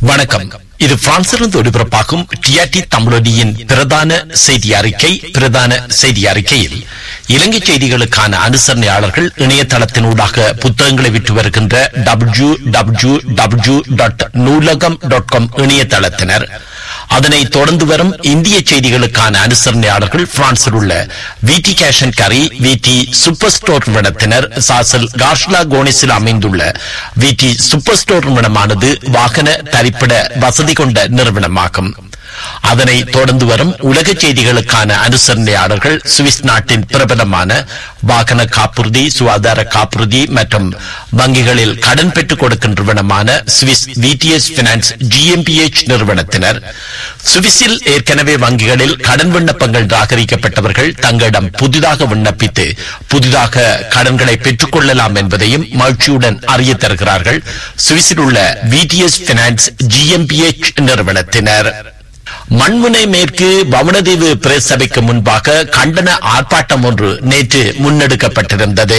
வணக்கம் இது பிரான்சிலிருந்து ஒளிபரப்பாகும் டிஆர்டி தமிழொலியின் பிரதான செய்தி அறிக்கை பிரதான செய்தி அறிக்கையில் இலங்கை செய்திகளுக்கான அனுசரணையாளர்கள் இணையதளத்தினூடாக புத்தகங்களை விற்று வருகின்ற W W W dot Noolaham dot com இணையதளத்தினர் அதனை தொடர்ந்து வரும் இந்திய செய்திகளுக்கான அனுசரணையாளர்கள் பிரான்சில் உள்ள விடி கேஷன் கரி விடி சூப்பர் ஸ்டோர் நிறுவனத்தினர் சாசல் காஷ்லா கோனிஸில் அமைந்துள்ள விடி சூப்பர் ஸ்டோர் நிறுவனமானது வாகன தரிப்பிட வசதி கொண்ட நிறுவனமாகும் அதனை தொடர்ந்து வரும் உலக செய்திகளுக்கான அனுசரணையாளர்கள் சுவிஸ் நாட்டின் பிரபலமான வாகன காப்புறுதி சுகாதார காப்புறுதி மற்றும் வங்கிகளில் கடன் பெற்றுக் கொடுக்கும் நிறுவனமான சுவிஸ் விடிஎஸ் பினான்ஸ் ஜிஎம்பிஎச் நிறுவனத்தினர் சுவிஸில் ஏற்கனவே வங்கிகளில் கடன் விண்ணப்பங்கள் நிராகரிக்கப்பட்டவர்கள் தங்களிடம் புதிதாக விண்ணப்பித்து புதிதாக கடன்களை பெற்றுக் கொள்ளலாம் என்பதையும் மகிழ்ச்சியுடன் அறிய தருகிறார்கள் சுவிஸில் உள்ள விடிஎஸ் பினான்ஸ் ஜிஎம்பிஎச் நிறுவனத்தினர் மண்முனை மேற்கு வவுனதீவு பிரஸ் சபைக்கு முன்பாக கண்டன ஆர்ப்பாட்டம் ஒன்று நேற்று முன்னெடுக்கப்பட்டிருந்தது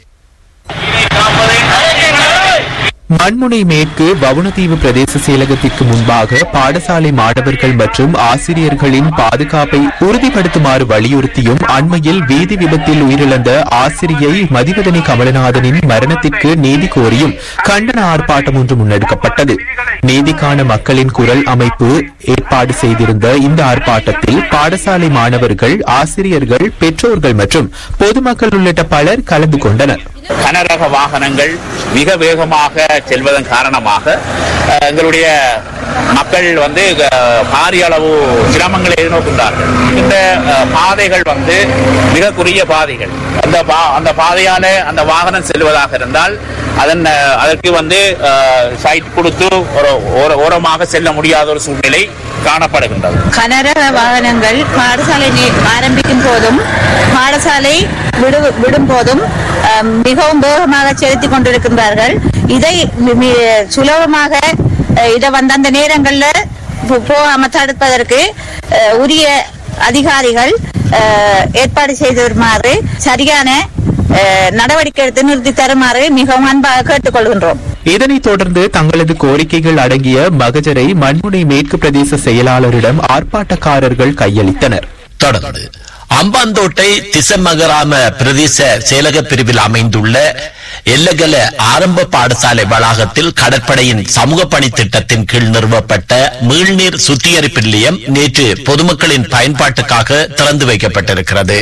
மண்முனை மேற்கு வவுணதீவு பிரதேச செயலகத்திற்கு முன்பாக பாடசாலை மாணவர்கள் மற்றும் ஆசிரியர்களின் பாதுகாப்பை உறுதிப்படுத்துமாறு வலியுறுத்தியும் அண்மையில் வீதி விபத்தில் உயிரிழந்த ஆசிரியை மதிவதனி கமலநாதனின் மரணத்திற்கு நீதி கோரியும் கண்டன ஆர்ப்பாட்டம் ஒன்று முன்னெடுக்கப்பட்டது நீதிக்கான மக்களின் குரல் அமைப்பு ஏற்பாடு செய்திருந்த இந்த ஆர்ப்பாட்டத்தில் பாடசாலை மாணவர்கள் ஆசிரியர்கள் பெற்றோர்கள் மற்றும் பொதுமக்கள் உள்ளிட்ட பலர் கலந்து கொண்டனர் கனரக வாகனங்கள் மிக வேகமாக செல்வதன் காரணமாக அஹ், எங்களுடைய மக்கள் வந்து அஹ், பாரிய அளவு சிரமங்களை எதிர்நோக்கின்றார்கள் இந்த அஹ், பாதைகள் வந்து மிக குறுகிய பாதைகள் அந்த பா- அந்த பாதையால அந்த வாகனம் செல்வதாக இருந்தால் அதன் அஹ், அதற்கு வந்து அஹ், சைட் கொடுத்து ஒரு ஓர- ஓரமாக செல்ல முடியாத ஒரு சூழ்நிலை காணப்படுகின்றது கனரக வாகனங்கள் பாடசாலை நி- ஆரம்பிக்கும் போதும் பாடசாலை விடு விடும் போதும் அஹ், மிகவும் வேகமாக செலுத்திக் கொண்டிருக்கின்றார்கள் இதை மி- மி- சுலபமாக அஹ், இதை வந்து அந்த நேரங்களில் போ- போகாம தடுப்பதற்கு அஹ், உரிய அதிகாரிகள் அஹ், ஏற்பாடு செய்து வருமாறு சரியான அஹ், நடவடிக்கை எடுத்து நிறுத்தி தருமாறு மிகவும் அன்பாக கேட்டுக்கொள்கின்றோம் இதனைத் தொடர்ந்து தங்களது கோரிக்கைகள் அடங்கிய மகஜரை மண்முனை மேற்கு பிரதேச செயலாளரிடம் ஆர்ப்பாட்டக்காரர்கள் கையளித்தனர் தொடர்ந்து அம்பாந்தோட்டை திசமகராம பிரதேச செயலக பிரிவில் அமைந்துள்ள எல்லகல ஆரம்ப பாடசாலை வளாகத்தில் கடற்படையின் சமூக பணி திட்டத்தின் கீழ் நிறுவப்பட்ட மீள்நீர் சுத்திகரிப்பு நிலையம் நேற்று பொதுமக்களின் பயன்பாட்டுக்காக திறந்து வைக்கப்பட்டிருக்கிறது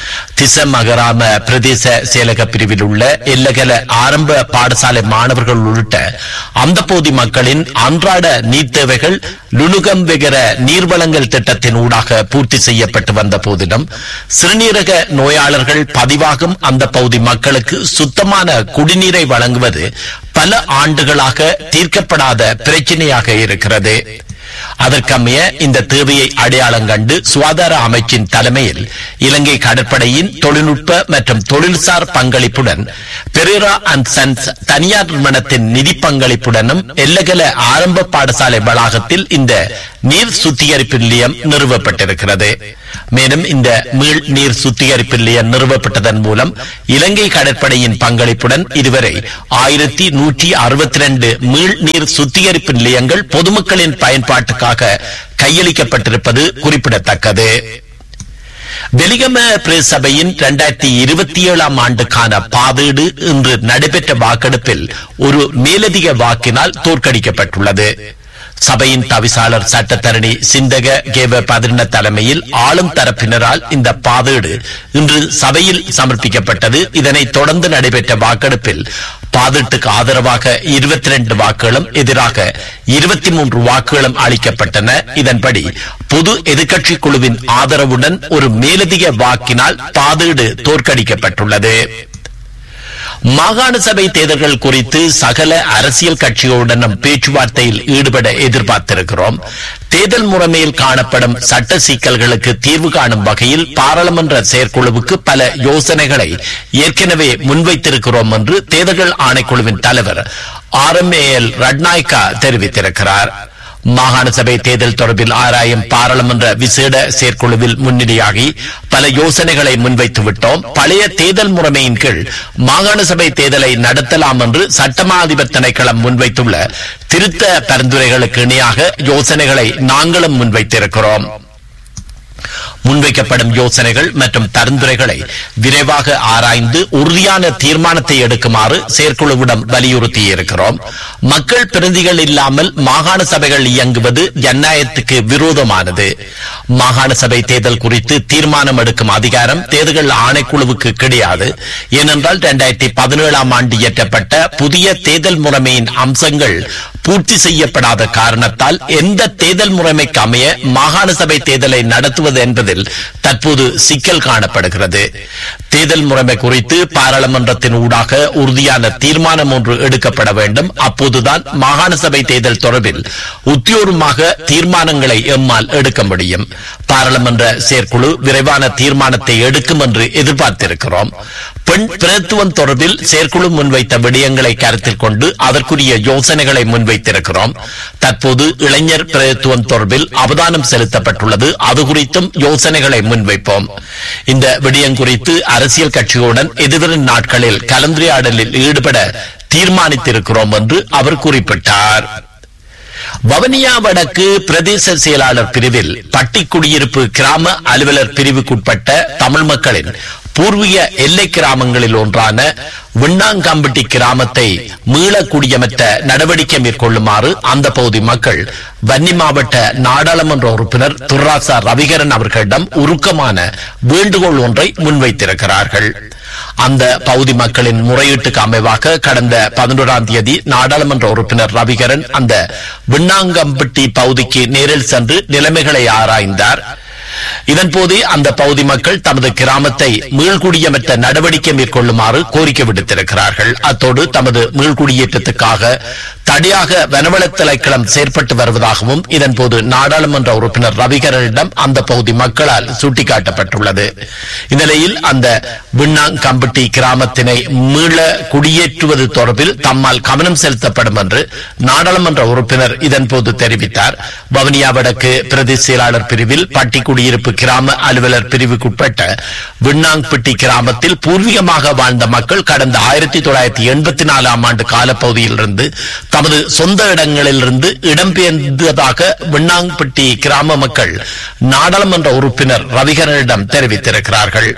திசமகராம பிரதேச செயலக பிரிவில் உள்ள எல்லகல ஆரம்ப பாடசாலை மாணவர்கள் உள்ளிட்ட அந்த பகுதி மக்களின் அன்றாட நீர் தேவைகள் லுணுகம் வெகர நீர்வளங்கள் திட்டத்தின் ஊடாக பூர்த்தி செய்யப்பட்டு வந்த போதிலும் சிறுநீரக நோயாளர்கள் பதிவாகும் அந்த பகுதி மக்களுக்கு சுத்தமான குடிநீரை வழங்குவது பல ஆண்டுகளாக தீர்க்கப்படாத பிரச்சனையாக இருக்கிறது அதற்கமைய இந்த தேவையை அடையாளம் கண்டு சுகாதார அமைச்சின் தலைமையில் இலங்கை கடற்படையின் தொழில்நுட்ப மற்றும் தொழில்சார் பங்களிப்புடன் பெரேரா அண்ட் சன்ஸ் தனியார் நிறுவனத்தின் நிதி பங்களிப்புடனும் எல்லகல ஆரம்ப பாடசாலை வளாகத்தில் இந்த நீர் சுத்திகரிப்பு நிலையம் நிறுவப்பட்டிருக்கிறது மேலும் இந்த மீள் நீர் சுத்திகரிப்பு நிலையம் நிறுவப்பட்டதன் மூலம் இலங்கை கடற்படையின் பங்களிப்புடன் இதுவரை ஆயிரத்தி நூற்றி அறுபத்தி ரெண்டு மீள் நீர் சுத்திகரிப்பு நிலையங்கள் பொதுமக்களின் பயன்பாட்டுக்காக கையளிக்கப்பட்டிருப்பது குறிப்பிடத்தக்கது வெலிகம பிரஸ் சபையின் இரண்டாயிரத்தி இருபத்தி ஏழாம் ஆண்டுக்கான பாதீடு இன்று நடைபெற்ற வாக்கெடுப்பில் ஒரு மேலதிக வாக்கினால் தோற்கடிக்கப்பட்டுள்ளது சபையின் தவிசாளர் சட்டத்தரணி சிந்தக கேவ பதின தலைமையில் ஆளும் தரப்பினரால் இந்த பாதீடு இன்று சபையில் சமர்ப்பிக்கப்பட்டது இதனைத் தொடர்ந்து நடைபெற்ற வாக்கெடுப்பில் பாதீட்டுக்கு ஆதரவாக இருபத்தி ரெண்டு வாக்குகளும் எதிராக இருபத்தி மூன்று வாக்குகளும் அளிக்கப்பட்டன இதன்படி பொது எதிர்க்கட்சி குழுவின் ஆதரவுடன் ஒரு மேலதிக வாக்கினால் பாதீடு தோற்கடிக்கப்பட்டுள்ளது மாகாண சபை தேர்தல்கள் குறித்து சகல அரசியல் கட்சிகளுடனும் பேச்சுவார்த்தையில் ஈடுபட எதிர்பார்த்திருக்கிறோம் தேர்தல் முறைமையில் காணப்படும் சட்ட சிக்கல்களுக்கு தீர்வு காணும் வகையில் பாராளுமன்ற செயற்குழுவுக்கு பல யோசனைகளை ஏற்கனவே முன்வைத்திருக்கிறோம் என்று தேர்தல்கள் ஆணைக்குழுவின் தலைவர் R M A L Ratnayake தெரிவித்திருக்கிறார் மாகாண சபை தேர்தல் தொடர்பில் ஆராயும் பாராளுமன்ற விசேட செயற்குழுவில் முன்னிலையாகி பல யோசனைகளை முன்வைத்து விட்டோம் பழைய தேர்தல் முறைமையின் கீழ் மாகாண சபை தேர்தலை நடத்தலாம் என்று சட்டமா அதிபர் திணைக்களம் முன்வைத்துள்ள திருத்த பரிந்துரைகளுக்கு இணையாக யோசனைகளை நாங்களும் முன்வைத்திருக்கிறோம் முன்வைக்கப்படும் யோசனைகள் மற்றும் பரிந்துரைகளை விரைவாக ஆராய்ந்து உறுதியான தீர்மானத்தை எடுக்குமாறு செயற்குழுவிடம் வலியுறுத்தியிருக்கிறோம் மக்கள் பிரதிகள் இல்லாமல் மாகாண சபைகள் இயங்குவது ஜனநாயகத்துக்கு விரோதமானது மாகாண சபை தேர்தல் குறித்து தீர்மானம் எடுக்கும் அதிகாரம் தேர்தல் ஆணைக்குழுவுக்கு கிடையாது ஏனென்றால் இரண்டாயிரத்தி பதினேழாம் ஆண்டு இயற்றப்பட்ட புதிய தேர்தல் முறைமையின் அம்சங்கள் பூர்த்தி செய்யப்படாத காரணத்தால் எந்த தேர்தல் முறைமைக்கு அமைய மாகாண சபை தேர்தலை நடத்துவது என்பதில் தற்போது சிக்கல் காணப்படுகிறது தேர்தல் முறைமை குறித்து பாராளுமன்றத்தின் ஊடாக உறுதியான தீர்மானம் ஒன்று எடுக்கப்பட வேண்டும் அப்போதுதான் மாகாண சபை தேர்தல் தொடர்பில் உத்தியோகமாக தீர்மானங்களை எம்மால் எடுக்க முடியும் பாராளுமன்ற செயற்குழு விரைவான தீர்மானத்தை எடுக்கும் என்று எதிர்பார்த்திருக்கிறோம் பெண் பிரத்துவம் தொடர்பில் செயற்குழு முன்வைத்த விடயங்களை கருத்தில் கொண்டு அதற்குரிய யோசனைகளை முன்வைத்திருக்கிறோம் தற்போது இளைஞர் பிரத்துவம் தொடர்பில் அவதானம் செலுத்தப்பட்டுள்ளது அது குறித்தும் யோசனைகளை முன்வைப்போம் இந்த விடயம் குறித்து அரசியல் கட்சிகளுடன் எதிர்வரும் நாட்களில் கலந்துரையாடலில் ஈடுபட தீர்மானித்திருக்கிறோம் என்று அவர் குறிப்பிட்டார் வவனியா வடக்கு பிரதேச செயலாளர் பிரிவில் பட்டி குடியிருப்பு கிராம அலுவலர் பிரிவுக்குட்பட்ட தமிழ் மக்களின் பூர்வீக எல்லை கிராமங்களில் ஒன்றான விண்ணாங்கம்பட்டி கிராமத்தை மீள குடியமற்ற நடவடிக்கை மேற்கொள்ளுமாறு அந்த பகுதி மக்கள் வன்னி மாவட்ட நாடாளுமன்ற உறுப்பினர் துர்ராசா ரவிகரன் அவர்களிடம் உருக்கமான வேண்டுகோள் ஒன்றை முன்வைத்திருக்கிறார்கள் அந்த பகுதி மக்களின் முறையீட்டுக்கு அமைவாக கடந்த பதினோராம் தேதி நாடாளுமன்ற உறுப்பினர் ரவிகரன் அந்த விண்ணாங்கம்பட்டி பகுதிக்கு நேரில் சென்று நிலைமைகளை ஆராய்ந்தார் இதன்போது அந்த பகுதி மக்கள் தமது கிராமத்தை மீள்குடியமற்ற நடவடிக்கை மேற்கொள்ளுமாறு கோரிக்கை விடுத்திருக்கிறார்கள் அத்தோடு தமது மீள்குடியேற்றத்துக்காக தடியாக வனவள திணைக்களம் செயற்பட்டு வருவதாகவும் இதன்போது நாடாளுமன்ற உறுப்பினர் ரவிகரனிடம் அந்த பகுதி மக்களால் சுட்டிக்காட்டப்பட்டுள்ளது இந்நிலையில் அந்த விண்ணாங்கம்பட்டி கிராமத்தினை மீள குடியேற்றுவது தொடர்பில் தம்மால் கவனம் செலுத்தப்படும் என்று நாடாளுமன்ற உறுப்பினர் இதன்போது தெரிவித்தார் வவுனியா வடக்கு பிரதி செயலாளர் பிரிவில் பட்டி குடியிருப்பு கிராம அலுவலர் பிரிவுக்குட்பட்ட விண்ணாங்பட்டி கிராமத்தில் பூர்வீகமாக வாழ்ந்த மக்கள் கடந்த ஆயிரத்தி தொள்ளாயிரத்தி எண்பத்தி நாலாம் ஆண்டு காலப்பகுதியிலிருந்து தமது சொந்த இடங்களிலிருந்து இடம்பெயர்ந்ததாக விண்ணாங்பட்டி கிராம மக்கள் நாடாளுமன்ற உறுப்பினர் ரவிகரனிடம் தெரிவித்திருக்கிறார்கள்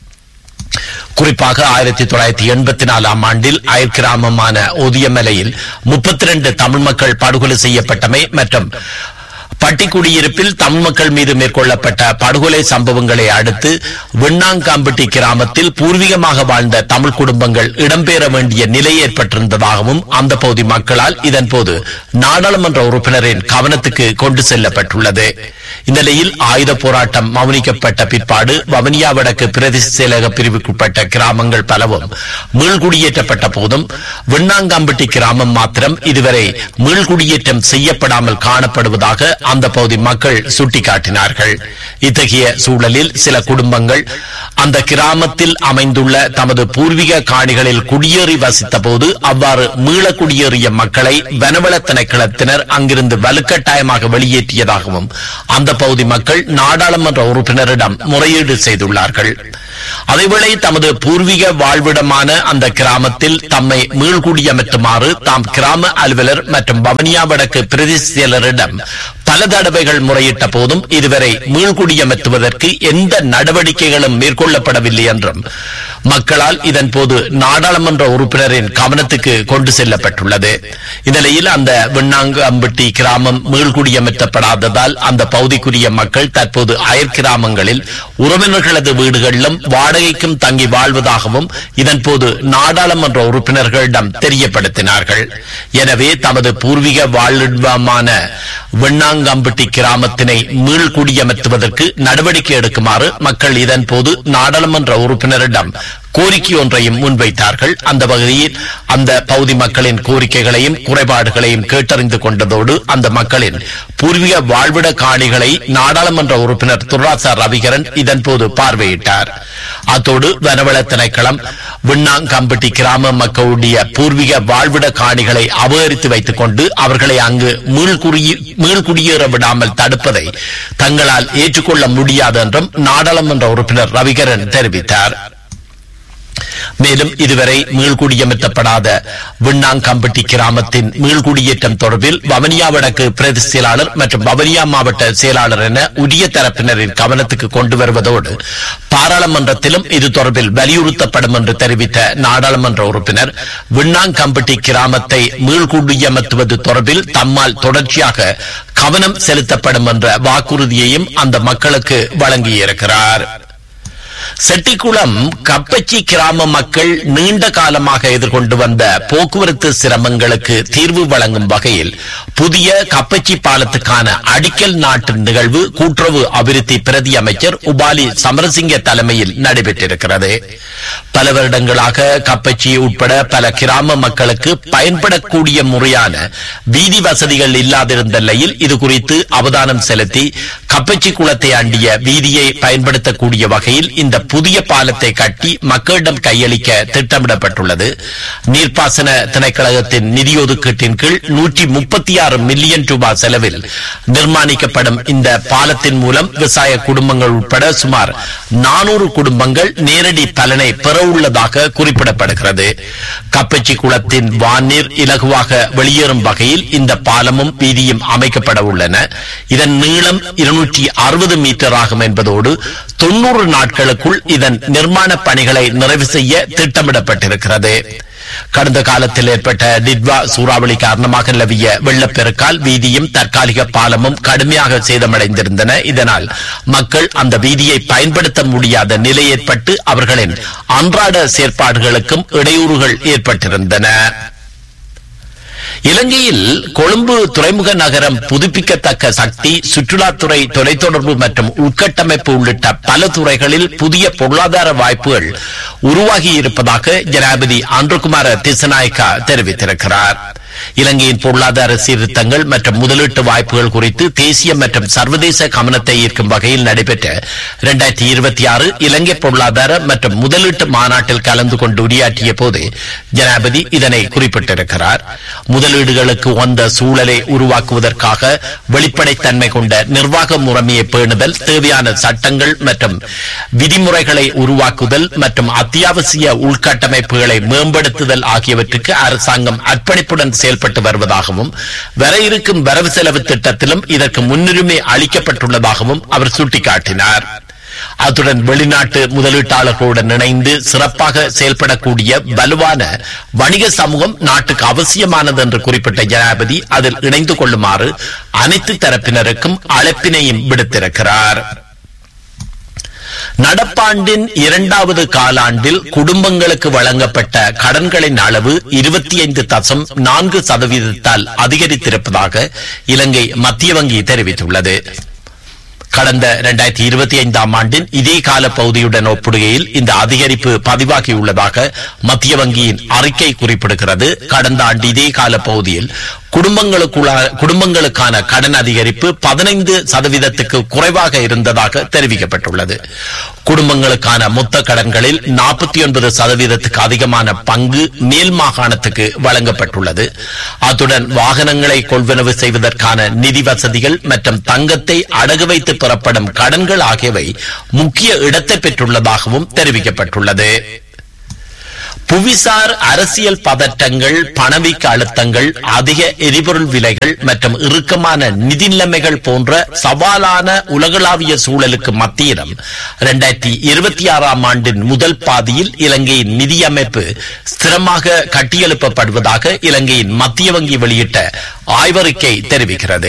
குறிப்பாக ஆயிரத்தி தொள்ளாயிரத்தி எண்பத்தி நாலாம் ஆண்டில் அயல் கிராமமான ஒதியமலையில் முப்பத்தி ரெண்டு தமிழ் மக்கள் படுகொலை செய்யப்பட்டமை மற்றும் பட்டிக்குடியிருப்பில் தமிழ் மக்கள் மீது மேற்கொள்ளப்பட்ட படுகொலை சம்பவங்களை அடுத்து வெண்ணாங்காம்பட்டி கிராமத்தில் பூர்வீகமாக வாழ்ந்த தமிழ் குடும்பங்கள் இடம்பெற வேண்டிய நிலை ஏற்பட்டிருந்ததாகவும் அந்த பகுதி மக்களால் இதன்போது நாடாளுமன்ற உறுப்பினரின் கவனத்துக்கு கொண்டு செல்லப்பட்டுள்ளது இந்நிலையில் ஆயுத போராட்டம் மௌனிக்கப்பட்ட பிற்பாடு வவனியா வடக்கு பிரதேச செயலக பிரிவுக்குட்பட்ட கிராமங்கள் பலவும் மீள்குடியேற்றப்பட்ட போதும் வெண்ணாங்காம்பட்டி கிராமம் மாத்திரம் இதுவரை மீள்குடியேற்றம் செய்யப்படாமல் காணப்படுவதாக அந்த பகுதி மக்கள் சுட்டிக்காட்டினார்கள் இத்தகைய சூழலில் சில குடும்பங்கள் அந்த கிராமத்தில் அமைந்துள்ள தமது பூர்வீக காணிகளில் குடியேறி வசித்த போது அவ்வாறு மீள குடியேறிய மக்களை வனவள திணைக்களத்தினர் அங்கிருந்து வலுக்கட்டாயமாக வெளியேற்றியதாகவும் அந்த பகுதி மக்கள் நாடாளுமன்ற உறுப்பினரிடம் முறையீடு செய்துள்ளார்கள் அதேவேளை தமது பூர்வீக வாழ்விடமான அந்த கிராமத்தில் தம்மை மீள்குடியமற்றுமாறு தாம் கிராம அலுவலர் மற்றும் பவனியா வடக்கு பிரதி செயலரிடம் பல தடவைகள் முறையிட்ட போதும் இதுவரை மீள்குடியமற்றுவதற்கு எந்த நடவடிக்கைகளும் மேற்கொள்ளப்படவில்லை என்றும் மக்களால் இதன்போது நாடாளுமன்ற உறுப்பினரின் கவனத்துக்கு கொண்டு செல்லப்பட்டுள்ளது இந்நிலையில் அந்த விண்ணாங்கு அம்பட்டி கிராமம் மீள்குடியமற்றப்படாததால் அந்த பகுதிக்குரிய மக்கள் தற்போது அயற் கிராமங்களில் உறவினர்களது வீடுகளிலும் வாடகைக்கும் தங்கி வாழ்வதாகவும் இதன்போது நாடாளுமன்ற உறுப்பினர்களிடம் தெரியப்படுத்தினார்கள் எனவே தமது பூர்வீக வாழ்விடமான வெண்ணாங்கம்பட்டி கிராமத்தினை மீள்குடியமர்த்துவதற்கு நடவடிக்கை எடுக்குமாறு மக்கள் இதன்போது நாடாளுமன்ற உறுப்பினரிடம் கோரிக்கை ஒன்றையும் முன்வைத்தார்கள் அந்த வகையில் அந்த பகுதி மக்களின் கோரிக்கைகளையும் குறைபாடுகளையும் கேட்டறிந்து கொண்டதோடு அந்த மக்களின் பூர்வீக வாழ்விட காணிகளை நாடாளுமன்ற உறுப்பினர் துர்ராசா ரவிகரன் இதன்போது பார்வையிட்டார் அத்தோடு வனவள திணைக்களம் விண்ணாங்கம்பட்டி கிராம மக்களுடைய பூர்வீக வாழ்விட காணிகளை அபகரித்து வைத்துக் கொண்டு அவர்களை அங்கு மீள்குடியி- மீள்குடியேற விடாமல் தடுப்பதை தங்களால் ஏற்றுக்கொள்ள முடியாது என்றும் நாடாளுமன்ற உறுப்பினர் ரவிகரன் தெரிவித்தார் மேலும் இதுவரை மீள்குடியமர்த்தப்படாத விண்ணாங்கம்பட்டி கிராமத்தின் மீள்குடியேற்றம் தொடர்பில் வவனியா வடக்கு பிரதி செயலாளர் மற்றும் வவனியா மாவட்ட செயலாளர் என உரிய தரப்பினரின் கவனத்துக்கு கொண்டு வருவதோடு பாராளுமன்றத்திலும் இது தொடர்பில் வலியுறுத்தப்படும் என்று தெரிவித்த நாடாளுமன்ற உறுப்பினர் விண்ணாங்கம்பட்டி கிராமத்தை மீள்குடியமர்த்துவது தொடர்பில் தம்மால் தொடர்ச்சியாக கவனம் செலுத்தப்படும் என்ற வாக்குறுதியையும் அந்த மக்களுக்கு வழங்கியிருக்கிறார் செட்டிக்குளம் கப்பச்சி கிராம மக்கள் நீண்ட காலமாக எதிர்கொண்டு வந்த போக்குவரத்து சிரமங்களுக்கு தீர்வு வழங்கும் வகையில் புதிய கப்பச்சி பாலத்துக்கான அடிக்கல் நாட்டு நிகழ்வு கூட்டுறவு அபிவிருத்தி பிரதி அமைச்சர் உபாலி சமரசிங்க தலைமையில் நடைபெற்றிருக்கிறது பல வருடங்களாக கப்பச்சி உட்பட பல கிராம மக்களுக்கு பயன்படக்கூடிய முறையான வீதி வசதிகள் இல்லாதிருந்த நிலையில் இது குறித்து அவதானம் செலுத்தி கப்பச்சி குளத்தை அண்டிய வீதியை பயன்படுத்தக்கூடிய வகையில் இந்த புதிய பாலத்தை கட்டி மக்களிடம் கையளிக்க திட்டமிடப்பட்டுள்ளது நீர்ப்பாசன திணைக்களகத்தின் நிதி ஒதுக்கீட்டின் கீழ் நூற்றி முப்பத்தி ஆறு மில்லியன் ரூபாய் செலவில் நிர்மாணிக்கப்படும் இந்த பாலத்தின் மூலம் விவசாய குடும்பங்கள் உட்பட சுமார் நானூறு குடும்பங்கள் நேரடி பலனை பெற உள்ளதாக குறிப்பிடப்படுகிறது கப்பச்சி குளத்தின் வான்நீர் இலகுவாக வெளியேறும் வகையில் இந்த பாலமும் வீதியும் அமைக்கப்பட உள்ளன இதன் நீளம் இருநூற்றி அறுபது மீட்டர் ஆகும் என்பதோடு தொன்னூறு நாட்களுக்குள் இதன் நிர்மாண பணிகளை நிறைவு செய்ய திட்டமிடப்பட்டிருக்கிறது கடந்த காலத்தில் ஏற்பட்ட டிட்வா சூறாவளி காரணமாக நிலவிய வெள்ளப்பெருக்கால் வீதியும் தற்காலிக பாலமும் கடுமையாக சேதமடைந்திருந்தன இதனால் மக்கள் அந்த வீதியை பயன்படுத்த முடியாத நிலை ஏற்பட்டு அவர்களின் அன்றாட செயற்பாடுகளுக்கும் இடையூறுகள் ஏற்பட்டிருந்தன இலங்கையில் கொழும்பு துறைமுக நகரம் புதுப்பிக்கத்தக்க சக்தி சுற்றுலாத்துறை தொலைத்தொடர்பு மற்றும் உட்கட்டமைப்பு உள்ளிட்ட பல துறைகளில் புதிய பொருளாதார வாய்ப்புகள் உருவாகி இருப்பதாக ஜனாதிபதி அன்றுகுமார திசநாயக்கா தெரிவித்திருக்கிறார் இலங்கையின் பொருளாதார சீர்திருத்தங்கள் மற்றும் முதலீட்டு வாய்ப்புகள் குறித்து தேசிய மற்றும் சர்வதேச கவனத்தை ஈர்க்கும் வகையில் நடைபெற்ற இரண்டாயிரத்தி இருபத்தி ஆறு இலங்கை பொருளாதார மற்றும் முதலீட்டு மாநாட்டில் கலந்து கொண்டு உரையாற்றிய போது ஜனாதிபதி இதனை குறிப்பிட்டிருக்கிறார் முதலீடுகளுக்கு உகந்த சூழலை உருவாக்குவதற்காக வெளிப்படைத்தன்மை கொண்ட நிர்வாக முறைமையை பேணுதல் தேவையான சட்டங்கள் மற்றும் விதிமுறைகளை உருவாக்குதல் மற்றும் அத்தியாவசிய உள்கட்டமைப்புகளை மேம்படுத்துதல் ஆகியவற்றுக்கு அரசாங்கம் அர்ப்பணிப்புடன் செயல்பட்டு வருவதாகவும் வர இருக்கும் வரவு செலவு திட்டத்திலும் இதற்கு முன்னுரிமை அளிக்கப்பட்டுள்ளதாகவும் அவர் சுட்டிக்காட்டினார் அத்துடன் வெளிநாட்டு முதலீட்டாளர்களுடன் இணைந்து சிறப்பாக செயல்படக்கூடிய வலுவான வணிக சமூகம் நாட்டுக்கு அவசியமானது என்று குறிப்பிட்ட ஜனாதிபதி அதில் இணைந்து கொள்ளுமாறு அனைத்து தரப்பினருக்கும் அழைப்பினையும் விடுத்திருக்கிறார் நடப்பாண்டின் இரண்டாவது காலாண்டில் குடும்பங்களுக்கு வழங்கப்பட்ட கடன்களின் அளவு இருபத்தி ஐந்து தசம் நான்கு சதவீதத்தால் அதிகரித்திருப்பதாக இலங்கை மத்திய வங்கி தெரிவித்துள்ளது கடந்த இரண்டாயிரத்தி இருபத்தி ஐந்தாம் ஆண்டின் இதே கால பகுதியுடன் ஒப்பிடுகையில் இந்த அதிகரிப்பு பதிவாகியுள்ளதாக மத்திய வங்கியின் அறிக்கை குறிப்பிடுகிறது கடந்த ஆண்டு இதே கால பகுதியில் குடும்பங்களுக்குள்ள- குடும்பங்களுக்கான கடன் அதிகரிப்பு பதினைந்து சதவீதத்துக்கு குறைவாக இருந்ததாக தெரிவிக்கப்பட்டுள்ளது குடும்பங்களுக்கான மொத்த கடன்களில் நாற்பத்தி ஒன்பது சதவீதத்துக்கு அதிகமான பங்கு மேல் மாகாணத்துக்கு வழங்கப்பட்டுள்ளது அத்துடன் வாகனங்களை கொள்வனவு செய்வதற்கான நிதி வசதிகள் மற்றும் தங்கத்தை அடகு வைத்து பெறப்படும் கடன்கள் ஆகியவை முக்கிய இடத்தை பெற்றுள்ளதாகவும் தெரிவிக்கப்பட்டுள்ளது புவிசார் அரசியல் பதட்டங்கள் பணவீக்க அழுத்தங்கள் அதிக எரிபொருள் விலைகள் மற்றும் இறுக்கமான நிதி நிலைமைகள் போன்ற சவாலான உலகளாவிய சூழலுக்கு மத்தியிலும் இரண்டாயிரத்தி இருபத்தி ஆறாம் ஆண்டின் முதல் பாதியில் இலங்கையின் நிதி அமைப்பு ஸ்திரமாக கட்டியெழுப்பப்படுவதாக இலங்கையின் மத்திய வங்கி வெளியிட்ட ஆய்வறிக்கை தெரிவிக்கிறது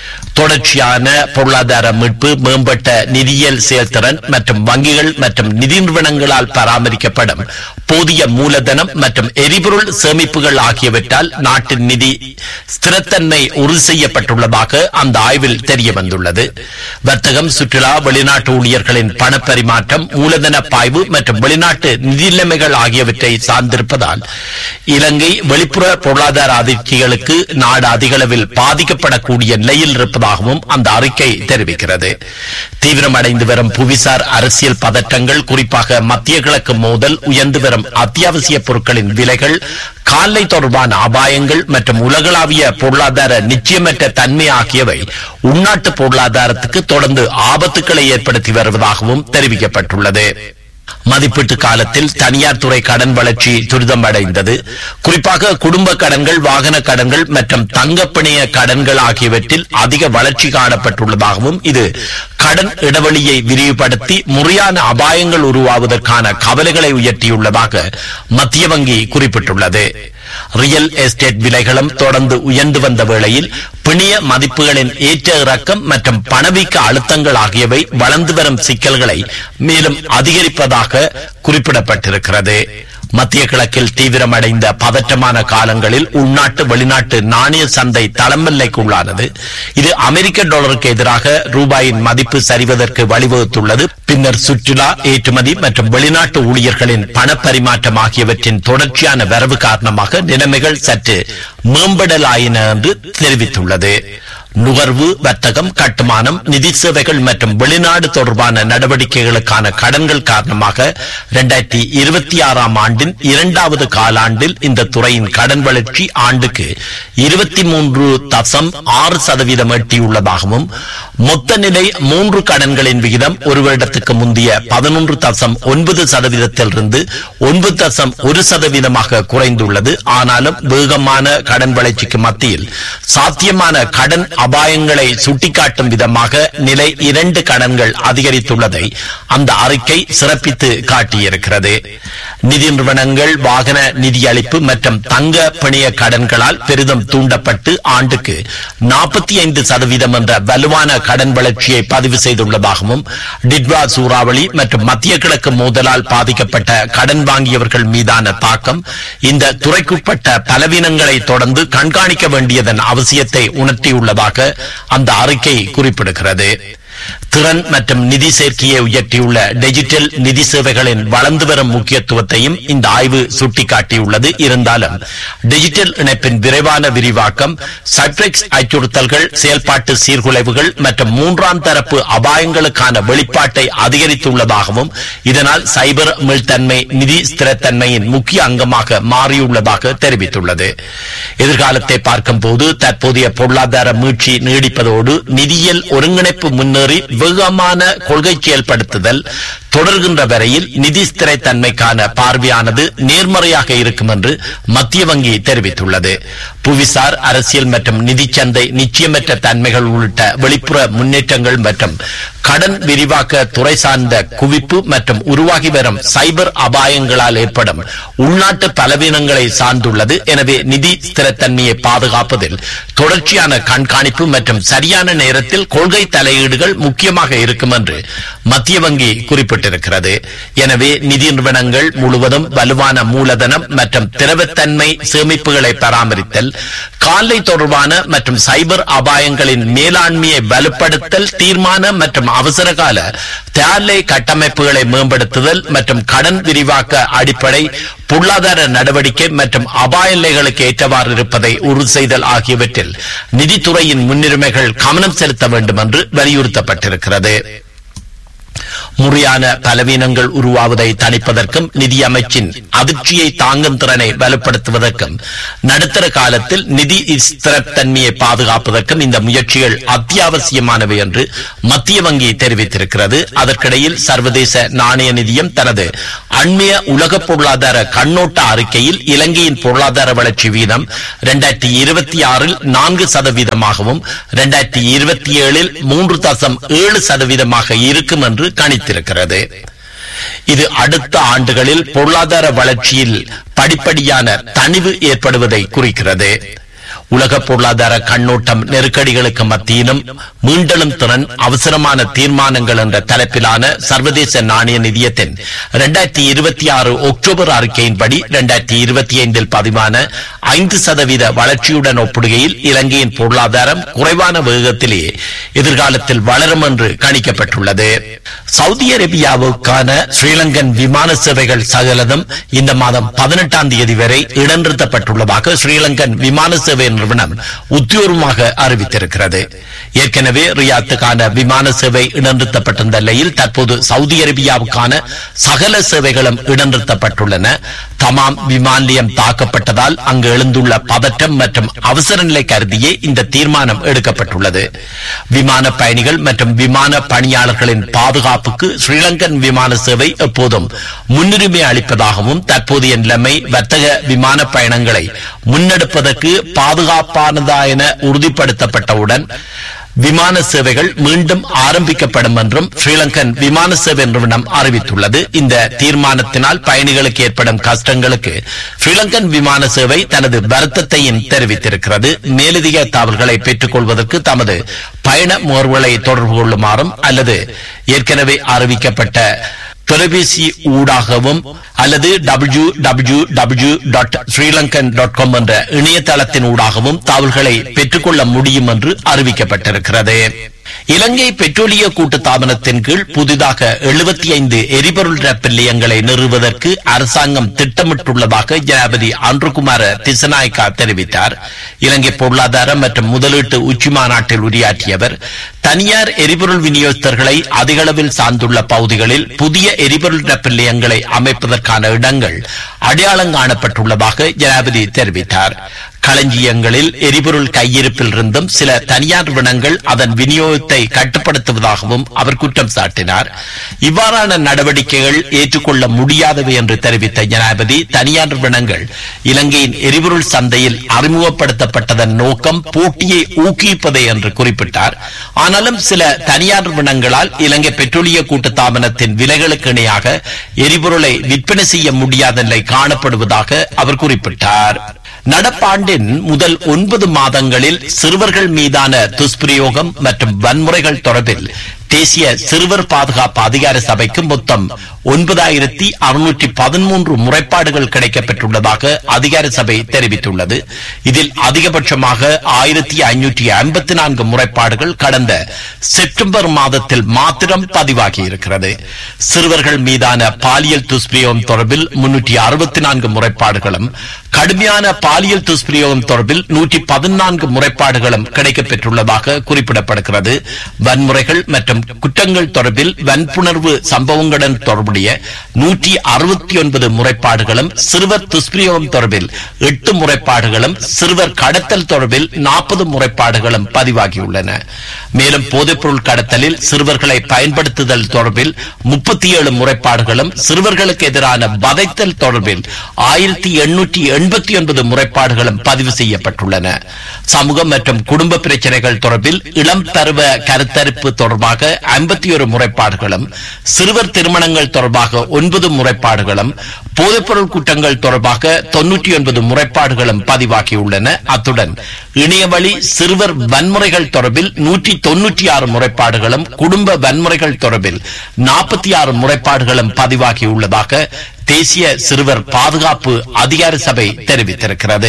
தொடர்ச்சியான பொருளாதார மீட்பு மேம்பட்ட நிதியியல் செயல்திறன் மற்றும் வங்கிகள் மற்றும் நிதி நிறுவனங்களால் பராமரிக்கப்படும் போதிய மூலதனம் மற்றும் எரிபொருள் சேமிப்புகள் ஆகியவற்றால் நாட்டின் நிதி ஸ்திரத்தன்மை உறுதி செய்யப்பட்டுள்ளதாக அந்த ஆய்வில் தெரிய வந்துள்ளது வர்த்தகம் சுற்றுலா வெளிநாட்டு ஊழியர்களின் பணப்பரிமாற்றம் மூலதன பாய்வு மற்றும் வெளிநாட்டு நிதி நிலைமைகள் ஆகியவற்றை சார்ந்திருப்பதால் இலங்கை வெளிப்புற பொருளாதார அதிர்ச்சிகளுக்கு நாடு அதிகளவில் பாதிக்கப்படக்கூடிய நிலையில் இருப்பதாகவும் அந்த அறிக்கை தெரிவிக்கிறது தீவிரமடைந்து வரும் புவிசார் அரசியல் பதற்றங்கள் குறிப்பாக மத்திய கிழக்கு மோதல் உயர்ந்து வரும் அத்தியாவசிய பொருட்களின் விலைகள் காலை தொடர்பான அபாயங்கள் மற்றும் உலகளாவிய பொருளாதார நிச்சயமற்ற தன்மை ஆகியவை உள்நாட்டு பொருளாதாரத்துக்கு தொடர்ந்து ஆபத்துக்களை ஏற்படுத்தி வருவதாகவும் தெரிவிக்கப்பட்டுள்ளது மதிப்பீட்டு காலத்தில் தனியார் துறை கடன் வளர்ச்சி துரிதம் அடைந்தது குறிப்பாக குடும்ப கடன்கள் வாகன கடன்கள் மற்றும் தங்கப்பிணைய கடன்கள் ஆகியவற்றில் அதிக வளர்ச்சி காணப்பட்டுள்ளதாகவும் இது கடன் இடைவெளியை விரிவுபடுத்தி முறையான அபாயங்கள் உருவாவதற்கான கவலைகளை உயர்த்தியுள்ளதாக மத்திய வங்கி குறிப்பிட்டுள்ளது ரியல் எஸ்டேட் விலைகளும் தொடர்ந்து உயர்ந்து வந்த வேளையில் பிணிய மதிப்புகளின் ஏற்ற இறக்கம் மற்றும் பணவீக்க அழுத்தங்கள் ஆகியவை வளர்ந்து வரும் சிக்கல்களை மேலும் அதிகரிப்பதாக குறிப்பிடப்பட்டிருக்கிறது மத்திய கிழக்கில் தீவிரமடைந்த பதற்றமான காலங்களில் உள்நாட்டு வெளிநாட்டு நாணய சந்தை தளமில்லைக்கு உள்ளானது இது அமெரிக்க டாலருக்கு எதிராக ரூபாயின் மதிப்பு சரிவதற்கு வழிவகுத்துள்ளது பின்னர் சுற்றுலா ஏற்றுமதி மற்றும் வெளிநாட்டு ஊழியர்களின் பணப்பரிமாற்றம் ஆகியவற்றின் தொடர்ச்சியான வரவு காரணமாக நிலைமைகள் சற்று மேம்படலாயின என்று தெரிவித்துள்ளது நுகர்வு வர்த்தகம் கட்டுமானம் நிதி சேவைகள் மற்றும் வெளிநாடு தொடர்பான நடவடிக்கைகளுக்கான கடன்கள் காரணமாக இரண்டாயிரத்தி இருபத்தி ஆறாம் ஆண்டின் இரண்டாவது காலாண்டில் இந்த துறையின் கடன் வளர்ச்சி ஆண்டுக்கு இருபத்தி மூன்று தசம் ஆறு சதவீதம் எட்டியுள்ளதாகவும் மொத்த நிலை மூன்று கடன்களின் விகிதம் ஒரு வருடத்துக்கு முந்தைய பதினொன்று தசம் ஒன்பது சதவீதத்திலிருந்து ஒன்பது தசம் ஒரு சதவீதமாக குறைந்துள்ளது ஆனாலும் வேகமான கடன் வளர்ச்சிக்கு மத்தியில் சாத்தியமான கடன் அபாயங்களை சுட்டிக்காட்டும் விதமாக நிலை இரண்டு கடன்கள் அதிகரித்துள்ளதை அந்த அறிக்கை சிறப்பித்து காட்டியிருக்கிறது நிதி நிறுவனங்கள் வாகன நிதியளிப்பு மற்றும் தங்க பிணைய கடன்களால் பெரிதும் தூண்டப்பட்டு ஆண்டுக்கு நாற்பத்தி ஐந்து சதவீதம் என்ற வலுவான கடன் வளர்ச்சியை பதிவு செய்துள்ளதாகவும் டிட்வா சூறாவளி மற்றும் மத்திய கிழக்கு மோதலால் பாதிக்கப்பட்ட கடன் வாங்கியவர்கள் மீதான தாக்கம் இந்த துறைக்குட்பட்ட பலவீனங்களை தொடர்ந்து கண்காணிக்க வேண்டியதன் அவசியத்தை உணர்த்தியுள்ளதாக அந்த அறிக்கை குறிப்பிடுகிறது திறன் மற்றும் நிதி சேர்க்கையை உயர்த்தியுள்ள டிஜிட்டல் நிதி சேவைகளின் வளர்ந்து வரும் முக்கியத்துவத்தையும் இந்த ஆய்வு சுட்டிக்காட்டியுள்ளது இருந்தாலும் டிஜிட்டல் இணைப்பின் விரைவான விரிவாக்கம் சட்ரிக்ஸ் அச்சுறுத்தல்கள் செயல்பாட்டு சீர்குலைவுகள் மற்றும் மூன்றாம் தரப்பு அபாயங்களுக்கான வெளிப்பாட்டை அதிகரித்துள்ளதாகவும் இதனால் சைபர் மீள்தன்மை நிதி ஸ்திரத்தன்மையின் முக்கிய அங்கமாக மாறியுள்ளதாக தெரிவித்துள்ளது எதிர்காலத்தை பார்க்கும்போது தற்போதைய பொருளாதார மீட்சி நீடிப்பதோடு நிதியியல் ஒருங்கிணைப்பு முன்னேறி வேகமான கொள்கை செயல்படுத்துதல் தொடர்கின்ற வரையில் நிதி ஸ்திரைத்தன்மைக்கான பார்வையானது நேர்மறையாக இருக்கும் என்று மத்திய வங்கி தெரிவித்துள்ளது புவிசார் அரசியல் மற்றும் நிதிச்சந்தை நிச்சயமற்ற தன்மைகள் உள்ளிட்ட வெளிப்புற முன்னேற்றங்கள் மற்றும் கடன் விரிவாக்க துறை சார்ந்த குவிப்பு மற்றும் உருவாகி வரும் சைபர் அபாயங்களால் ஏற்படும் உள்நாட்டு பலவீனங்களை சார்ந்துள்ளது எனவே நிதி ஸ்திரத்தன்மையை பாதுகாப்பதில் தொடர்ச்சியான கண்காணிப்பு மற்றும் சரியான நேரத்தில் கொள்கை தலையீடுகள் முக்கியமாக இருக்கும் என்று மத்திய வங்கி குறிப்பிட்டிருக்கிறது எனவே நிதி நிறுவனங்கள் முழுவதும் வலுவான மூலதனம் மற்றும் திரவத்தன்மை சேமிப்புகளை பராமரித்தல் காலை தொடர்பான மற்றும் சைபர் அபாயங்களின் மேலாண்மையை வலுப்படுத்தல் தீர்மான மற்றும் அவசரகால தேர்லை கட்டமைப்புகளை மேம்படுத்துதல் மற்றும் கடன் விரிவாக்க அடிப்படை பொருளாதார நடவடிக்கை மற்றும் அபாய நிலைகளுக்கு ஏற்றவாறு இருப்பதை உறுதி செய்தல் ஆகியவற்றில் நிதித்துறையின் முன்னுரிமைகள் கவனம் செலுத்த வேண்டும் என்று வலியுறுத்தப்பட்டிருக்கிறது முறையான பலவீனங்கள் உருவாவதை தணிப்பதற்கும் நிதி அமைச்சின் அதிர்ச்சியை தாங்கும் திறனை வலுப்படுத்துவதற்கும் நடுத்தர காலத்தில் நிதி ஸ்திரத்தன்மையை பாதுகாப்பதற்கும் இந்த முயற்சிகள் அத்தியாவசியமானவை என்று மத்திய வங்கி தெரிவித்திருக்கிறது அதற்கிடையில் சர்வதேச நாணய நிதியம் தனது அண்மைய உலக பொருளாதார கண்ணோட்ட அறிக்கையில் இலங்கையின் பொருளாதார வளர்ச்சி வீதம் இரண்டாயிரத்தி இருபத்தி ஆறில் நான்கு சதவீதமாகவும் இரண்டாயிரத்தி இருபத்தி ஏழில் மூன்று தசம் ஏழு சதவீதமாக இருக்கும் என்று கணித்திருக்கிறது இது அடுத்த ஆண்டுகளில் பொருளாதார வளர்ச்சியில் படிப்படியான தணிவு ஏற்படுவதை குறிக்கிறது உலக பொருளாதார கண்ணோட்டம் நெருக்கடிகளுக்கு மத்தியிலும் மீண்டெழும் திறன் அவசரமான தீர்மானங்கள் என்ற தலைப்பிலான சர்வதேச நாணய நிதியத்தின் இரண்டாயிரத்தி இருபத்தி ஆறு அக்டோபர் அறிக்கையின்படி இரண்டாயிரத்தி இருபத்தி ஐந்தில் பதிவான ஐந்து சதவீத வளர்ச்சியுடன் ஒப்பிடுகையில் இலங்கையின் பொருளாதாரம் குறைவான வேகத்திலேயே எதிர்காலத்தில் வளரும் என்று கணிக்கப்பட்டுள்ளது சவுதி அரேபியாவுக்கான ஸ்ரீலங்கன் விமான சேவைகள் சகலதும் இந்த மாதம் பதினெட்டாம் தேதி வரை இடநிறுத்தப்பட்டுள்ளதாக ஸ்ரீலங்கன் விமான சேவை நிறுவனம் உத்தியோகமாக அறிவித்திருக்கிறது ஏற்கனவே ரியாத்துக்கான விமான சேவை இடநிறுத்தப்பட்டிருந்த நிலையில் தற்போது சவுதி அரேபியாவுக்கான சகல சேவைகளும் இடநிறுத்தப்பட்டுள்ளன தமாம் விமான நிலையம் தாக்கப்பட்டதால் அங்கு எழுந்துள்ள பதற்றம் மற்றும் அவசர நிலை கருதியே இந்த தீர்மானம் எடுக்கப்பட்டுள்ளது விமான பயணிகள் மற்றும் விமான பணியாளர்களின் பாதுகாப்புக்கு ஸ்ரீலங்கன் விமான சேவை எப்போதும் முன்னுரிமை அளிப்பதாகவும் தற்போதைய நிலைமை வர்த்தக விமான பயணங்களை முன்னெடுப்பதற்கு பாதுகாப்பானதா என உறுதிப்படுத்தப்பட்டவுடன் விமான சேவைகள் மீண்டும் ஆரம்பிக்கப்படும் என்றும் ஸ்ரீலங்கன் விமான சேவை நிறுவனம் அறிவித்துள்ளது இந்த தீர்மானத்தினால் பயணிகளுக்கு ஏற்படும் கஷ்டங்களுக்கு ஸ்ரீலங்கன் விமான சேவை தனது வருத்தத்தையும் தெரிவித்திருக்கிறது மேலதிக தகவல்களை பெற்றுக் கொள்வதற்கு தமது பயண முகர்வுகளை தொடர்பு கொள்ளுமாறும் அல்லது ஏற்கனவே அறிவிக்கப்பட்ட தொலைபேசி ஊடாகவும் அல்லது W W W dot SriLankan dot com என்ற இணையதளத்தின் ஊடாகவும் தகவல்களை பெற்றுக்கொள்ள முடியும் என்று அறிவிக்கப்பட்டிருக்கிறது இலங்கை பெட்ரோலிய கூட்டு தாபனத்தின் கீழ் புதிதாக எழுபத்தி ஐந்து எரிபொருள் ரப் நிலையங்களை நிறுவுவதற்கு அரசாங்கம் திட்டமிட்டுள்ளதாக ஜனாபதி அன்றுகுமார திசநாயக்கா தெரிவித்தார் இலங்கை பொருளாதார மற்றும் முதலீட்டு உச்சி மாநாட்டில் உரையாற்றியவர் தனியார் எரிபொருள் விநியோகஸ்தர்களை அதிக அளவில் சார்ந்துள்ள பகுதிகளில் புதிய எரிபொருள் ரப் நிலையங்களை அமைப்பதற்கான இடங்கள் அடையாளம் காணப்பட்டுள்ளதாக ஜனாபதி தெரிவித்தார் களஞ்சியங்களில் எரிபொருள் கையிருப்பில் இருந்தும் சில தனியார் நிறுவனங்கள் அதன் விநியோகத்தை கட்டுப்படுத்துவதாகவும் அவர் குற்றம் சாட்டினார் இவ்வாறான நடவடிக்கைகள் ஏற்றுக்கொள்ள முடியாதவை என்று தெரிவித்த ஜனாதிபதி தனியார் நிறுவனங்கள் இலங்கையின் எரிபொருள் சந்தையில் அறிமுகப்படுத்தப்பட்டதன் நோக்கம் போட்டியை ஊக்குவிப்பதே என்று குறிப்பிட்டார் ஆனாலும் சில தனியார் நிறுவனங்களால் இலங்கை பெட்ரோலிய கூட்டுத்தாபனத்தின் விலைகளுக்கு இணையாக எரிபொருளை விற்பனை செய்ய முடியாத நிலை காணப்படுவதாக அவர் குறிப்பிட்டார் நடப்பாண்டின் முதல் ஒன்பது மாதங்களில் சிறுவர்கள் மீதான துஷ்பிரயோகம் மற்றும் வன்முறைகள் தொடர்பில் தேசிய சிறுவர் பாதுகாப்பு அதிகார சபைக்கு மொத்தம் ஒன்பதாயிரத்தி அறுநூற்றி பதிமூன்று முறைப்பாடுகள் கிடைக்கப்பெற்றுள்ளதாக அதிகார சபை தெரிவித்துள்ளது இதில் அதிகபட்சமாக ஆயிரத்தி ஐநூற்றி ஐம்பத்தி நான்கு முறைப்பாடுகள் கடந்த செப்டம்பர் மாதத்தில் மாத்திரம் பதிவாகி இருக்கிறது சிறுவர்கள் மீதான பாலியல் துஷ்பிரயோகம் தொடர்பில் முன்னூற்றி அறுபத்தி நான்கு முறைப்பாடுகளும் கடுமையான பாலியல் துஷ்பிரயோகம் தொடர்பில் நூற்றி பதினான்கு முறைப்பாடுகளும் கிடைக்கப்பெற்றுள்ளதாக குறிப்பிடப்படுகிறது வன்முறைகள் மற்றும் குற்றங்கள் தொடர்பில் வன்புணர்வு சம்பவங்களுடன் தொடர்புடைய நூற்றி அறுபத்தி ஒன்பது முறைப்பாடுகளும் சிறுவர் துஷ்பிரயோகம் தொடர்பில் எட்டு முறைப்பாடுகளும் சிறுவர் கடத்தல் தொடர்பில் நாற்பது முறைப்பாடுகளும் பதிவாகியுள்ளன மேலும் போதைப்பொருள் கடத்தலில் சிறுவர்களை பயன்படுத்துதல் தொடர்பில் முப்பத்தி ஏழு முறைப்பாடுகளும் சிறுவர்களுக்கு எதிரான வதைத்தல் தொடர்பில் ஆயிரத்தி எண்ணூற்றி எண்பத்தி ஒன்பது முறைப்பாடுகளும் பதிவு செய்யப்பட்டுள்ளன சமூகம் மற்றும் குடும்ப பிரச்சனைகள் தொடர்பில் இளம் பருவ கருத்தரிப்பு தொடர்பாக ஐம்பத்தி ஒரு முறைப்பாடுகளும் சிறுவர் திருமணங்கள் தொடர்பாக ஒன்பது முறைப்பாடுகளும் போதைப்பொருள் குற்றங்கள் தொடர்பாக தொன்னூற்றி ஒன்பது முறைப்பாடுகளும் பதிவாகியுள்ளன அத்துடன் இணையவழி சிறுவர் வன்முறைகள் தொடர்பில் நூற்றி தொன்னூற்றி ஆறு முறைப்பாடுகளும் குடும்ப வன்முறைகள் தொடர்பில் நாற்பத்தி ஆறு முறைப்பாடுகளும் பதிவாகியுள்ளதாக தேசிய சிறுவர் பாதுகாப்பு அதிகார சபை தெரிவித்திருக்கிறது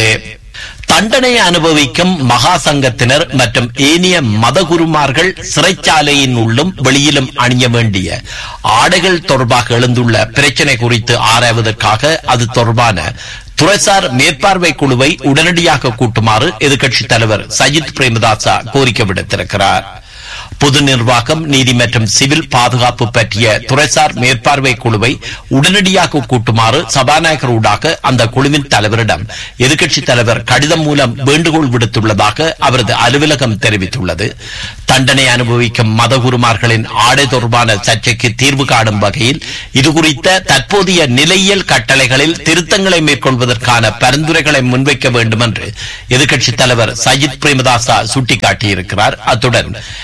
தண்டனை அனுபவிக்கும் மகா சங்கத்தினர் மற்றும் ஏனைய மதகுருமார்கள் சிறைச்சாலையின் உள்ளும் வெளியிலும் அணிய வேண்டிய ஆடைகள் தொடர்பாக எழுந்துள்ள பிரச்சினை குறித்து ஆராய்வதற்காக அது தொடர்பான துறைசார் மேற்பார்வை குழுவை உடனடியாக கூட்டுமாறு எதிர்க்கட்சித் தலைவர் சஜித் பிரேமதாசா கோரிக்கை விடுத்திருக்கிறார் பொது நிர்வாகம் நீதி மற்றும் சிவில் பாதுகாப்பு பற்றிய துறைசார் மேற்பார்வை குழுவை உடனடியாக கூட்டுமாறு சபாநாயகர் ஊடாக அந்த குழுவின் தலைவரிடம் எதிர்க்கட்சித் தலைவர் கடிதம் மூலம் வேண்டுகோள் விடுத்துள்ளதாக அவரது அலுவலகம் தெரிவித்துள்ளது தண்டனை அனுபவிக்கும் மதகுருமார்களின் ஆடை தொடர்பான சர்ச்சைக்கு தீர்வு காணும் வகையில் இதுகுறித்த தற்போதைய நிலையியல் கட்டளைகளில் திருத்தங்களை மேற்கொள்வதற்கான பரிந்துரைகளை முன்வைக்க வேண்டும் என்று எதிர்க்கட்சித் தலைவர் சஜித் பிரேமதாசா சுட்டிக்காட்டியிருக்கிறார் அத்துடன் இந்த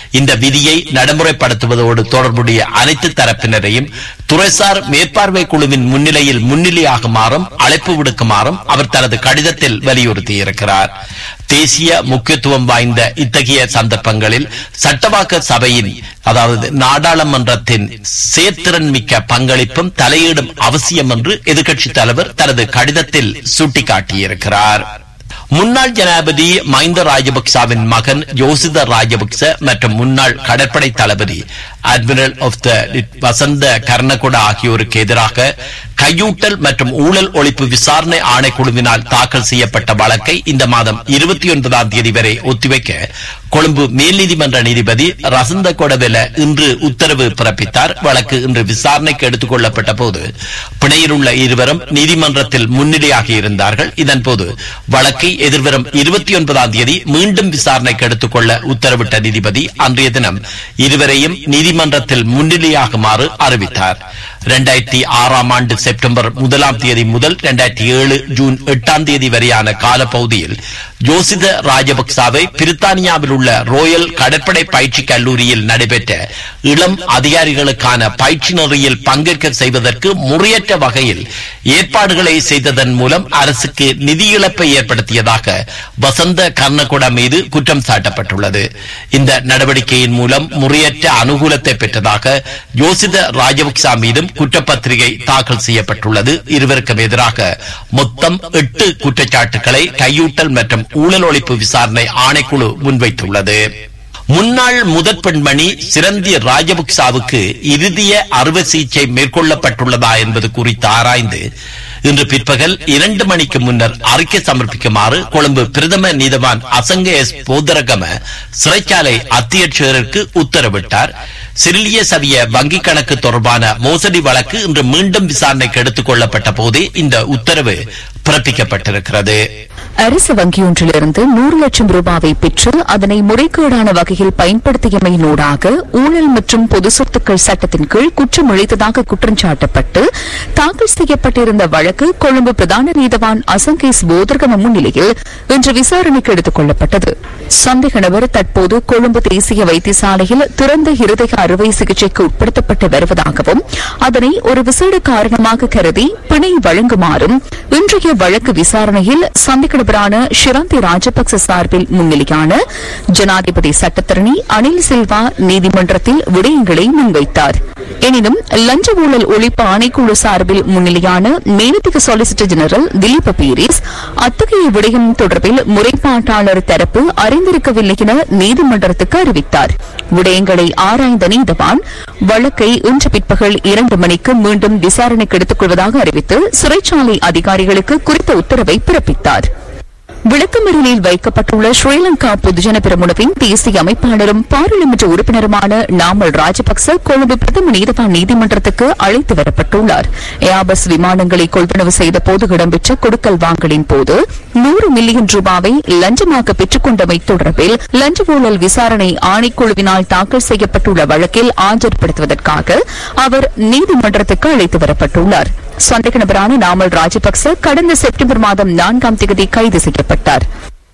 விதியை நடைமுறைப்படுத்துவதோடு தொடர்புடைய அனைத்து தரப்பினரையும் துறைசார் மேற்பார்வை குழுவின் முன்னிலையில் முன்னிலையாகுமாறும் அழைப்பு விடுக்குமாறும் அவர் தனது கடிதத்தில் வலியுறுத்தியிருக்கிறார் தேசிய முக்கியத்துவம் வாய்ந்த இத்தகைய சந்தர்ப்பங்களில் சட்டவாக்க சபையின் அதாவது நாடாளுமன்றத்தின் சேர்த்திறன் மிக்க பங்களிப்பும் தலையீடும் அவசியம் என்று எதிர்க்கட்சித் தலைவர் தனது கடிதத்தில் சுட்டிக்காட்டியிருக்கிறார் முன்னாள் ஜனாதிபதி மஹிந்த ராஜபக்சவின் மகன் யோசித ராஜபக்ச மற்றும் முன்னாள் கடற்படை தளபதி அட்மிரல் ஆஃப் த வசந்த கர்ணகுடா ஆகியோருக்கு எதிராக கையூட்டல் மற்றும் ஊழல் ஒழிப்பு விசாரணை ஆணைக்குழுவினால் தாக்கல் செய்யப்பட்ட வழக்கை இந்த மாதம் இருபத்தி ஒன்பதாம் தேதி வரை ஒத்திவைக்க கொழும்பு மேல் நீதிமன்ற நீதிபதி ரசந்த கொடவெல இன்று உத்தரவு பிறப்பித்தார் வழக்கு இன்று விசாரணைக்கு எடுத்துக் கொள்ளப்பட்ட போது பிணையில் உள்ள இருவரும் நீதிமன்றத்தில் முன்னிலையாக இருந்தார்கள் இதன்போது வழக்கை எதிர்வரும் இருபத்தி ஒன்பதாம் தேதி மீண்டும் விசாரணைக்கு எடுத்துக் கொள்ள உத்தரவிட்ட நீதிபதி அன்றைய தினம் இருவரையும் நீதிமன்றத்தில் முன்னிலையாகுமாறு அறிவித்தார் இரண்டாயிரத்தி ஆறாம் ஆண்டு செப்டம்பர் முதலாம் தேதி முதல் இரண்டாயிரத்தி ஏழு ஜூன் எட்டாம் தேதி வரையான காலப்பகுதியில் யோசித ராஜபக்சாவை பிரித்தானியாவில் உள்ள ரோயல் கடற்படை பயிற்சி கல்லூரியில் நடைபெற்ற இளம் அதிகாரிகளுக்கான பயிற்சி நெறியில் பங்கேற்க செய்வதற்கு முறையற்ற வகையில் ஏற்பாடுகளை செய்ததன் மூலம் அரசுக்கு நிதி இழப்பை ஏற்படுத்தியதாக வசந்த கர்ணகுடா மீது குற்றம் சாட்டப்பட்டுள்ளது இந்த நடவடிக்கையின் மூலம் முறையற்ற அனுகூலத்தை பெற்றதாக யோசித ராஜபக்சா மீதும் குற்றப்பத்திரிகை தாக்கல் செய்யப்பட்டுள்ளது இருவருக்கும் எதிராக மொத்தம் எட்டு குற்றச்சாட்டுகளை கையூட்டல் மற்றும் ஊழல் ஒழிப்பு விசாரணை ஆணைக்குழு முன்வைத்துள்ளது முன்னாள் முதற் பெண்மணி சிரந்தி ராஜபக்சாவுக்கு இறுதிய அறுவை சிகிச்சை மேற்கொள்ளப்பட்டுள்ளதா என்பது குறித்து ஆராய்ந்து இன்று பிற்பகல் இரண்டு மணிக்கு முன்னர் அறிக்கை சமர்ப்பிக்குமாறு கொழும்பு பிரதம நீதவான் அசங்க எஸ் போதரகம சிறைச்சாலை அத்தியட்சகருக்கு உத்தரவிட்டார் சிறிலிய சவிய வங்கிக் கணக்கு தொடர்பான மோசடி வழக்கு இன்று மீண்டும் விசாரணைக்கு எடுத்துக் கொள்ளப்பட்ட போதே இந்த உத்தரவு பிறப்பிக்கப்பட்டிருக்கிறது அரசு வங்கியொன்றிலிருந்து நூறு லட்சம் ரூபாவை பெற்று அதனை முறைகேடான வகையில் பயன்படுத்தியமையினூடாக ஊழல் மற்றும் பொது சொத்துக்கள் சட்டத்தின் கீழ் குற்றம் இழைத்ததாக குற்றம் சாட்டப்பட்டு தாக்கல் செய்யப்பட்டிருந்த வழக்கு கொழும்பு பிரதான நீதவான் அசங்கேஸ் போதர்கம முன்னிலையில் இன்று விசாரணைக்கு எடுத்துக் கொள்ளப்பட்டது சந்தேக நபர் தற்போது கொழும்பு தேசிய வைத்தியசாலையில் திறந்த இருதய அறுவை சிகிச்சைக்கு உட்படுத்தப்பட்டு வருவதாகவும் அதனை ஒரு விசேட காரணமாக கருதி பிணை வழங்குமாறும் இன்றைய வழக்கு விசாரணையில் சந்தேக நபரான ஷிராந்தி ராஜபக்ச சார்பில் முன்னிலையான ஜனாதிபதி சட்டத்தரணி அனில் சில்வா நீதிமன்றத்தில் விடயங்களை முன்வைத்தார் எனினும் லஞ்ச ஊழல் ஒழிப்பு ஆணைக்குழு சார்பில் முன்னிலையான மேலதிக சொலிசிட்டர் ஜெனரல் திலீப் பீரிஸ் அத்தகைய விடயம் தொடர்பில் முறைப்பாட்டாளர் தரப்பு அறிந்திருக்கவில்லை என நீதிமன்றத்துக்கு அறிவித்தார் விடயங்களை ஆராய்ந்த நீதவான் வழக்கை இன்று பிற்பகல் இரண்டு மணிக்கு மீண்டும் விசாரணைக்கு எடுத்துக் கொள்வதாக அறிவித்து சிறைச்சாலை அதிகாரிகளுக்கு குறித்த உத்தரவை பிறப்பித்தார் விளக்கமறியலில் வைக்கப்பட்டுள்ள ஸ்ரீலங்கா பொதுஜன பெரமுனவின் தேசிய அமைப்பாளரும் பாராளுமன்ற உறுப்பினருமான நாமல் ராஜபக்ச கொழும்பு பிரதம நீதவான் நீதிமன்றத்துக்கு அழைத்து வரப்பட்டுள்ளார் ஏஆபஸ் விமானங்களை கொள்வனவு செய்த போது இடம்பெற்ற கொடுக்கல் வாங்கலின் போது நூறு மில்லியன் ரூபாவை லஞ்சமாக பெற்றுக் கொண்டமை தொடர்பில் லஞ்ச ஊழல் விசாரணை ஆணைக்குழுவினால் தாக்கல் செய்யப்பட்டுள்ள வழக்கில் ஆஜர்படுத்துவதற்காக அவர் நீதிமன்றத்துக்கு அழைத்து வரப்பட்டுள்ளார் சந்தேக நபரான நாமல் ராஜபக்ச கடந்த செப்டம்பர் மாதம் நான்காம் தேதி கைது செய்யப்பட்டார்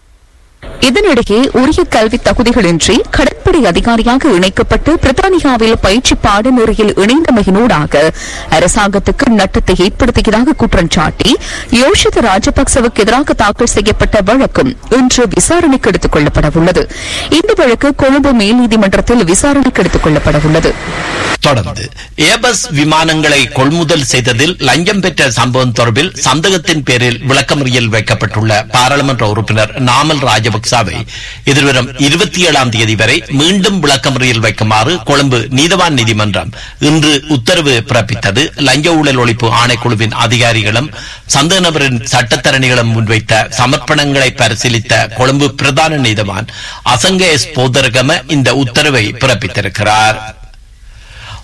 இதனிடையே உரிய கல்வி தகுதிகளின்றி கடற்படை அதிகாரியாக இணைக்கப்பட்டு பிரித்தானியாவில் பயிற்சி பாடநெறியில் இணைந்தமையினூடாக அரசாங்கத்துக்கு நட்டத்தை ஏற்படுத்தியதாக குற்றம் சாட்டி யோஷித ராஜபக்சவுக்கு எதிராக தாக்கல் செய்யப்பட்ட வழக்கும் இன்று விசாரணைக்கு எடுத்துக் கொள்ளப்பட உள்ளது இந்த வழக்கு கொழும்பு மேல் நீதிமன்றத்தில் விசாரணைக்கு எடுத்துக் கொள்ளப்பட உள்ளது தொடர்ந்து ஏபஸ் விமானங்களை கொள்முதல் செய்ததில் லஞ்சம் பெற்ற சம்பவம் தொடர்பில் சந்தேகத்தின் பேரில் விளக்கமறியல் வைக்கப்பட்டுள்ள பாராளுமன்ற உறுப்பினர் நாமல் ராஜபக்சாவை எதிர்வரும் இருபத்தி ஏழாம் தேதி வரை மீண்டும் விளக்கமறியல் வைக்குமாறு கொழும்பு நீதவான் நீதிமன்றம் இன்று உத்தரவு பிறப்பித்தது லஞ்ச ஊழல் ஒழிப்பு ஆணைக்குழுவின் அதிகாரிகளும் சந்தேக நபரின் சட்டத்தரணிகளும் முன்வைத்த சமர்ப்பணங்களை பரிசீலித்த கொழும்பு பிரதான நீதவான் அசங்க எஸ் போதரகம இந்த உத்தரவை பிறப்பித்திருக்கிறார்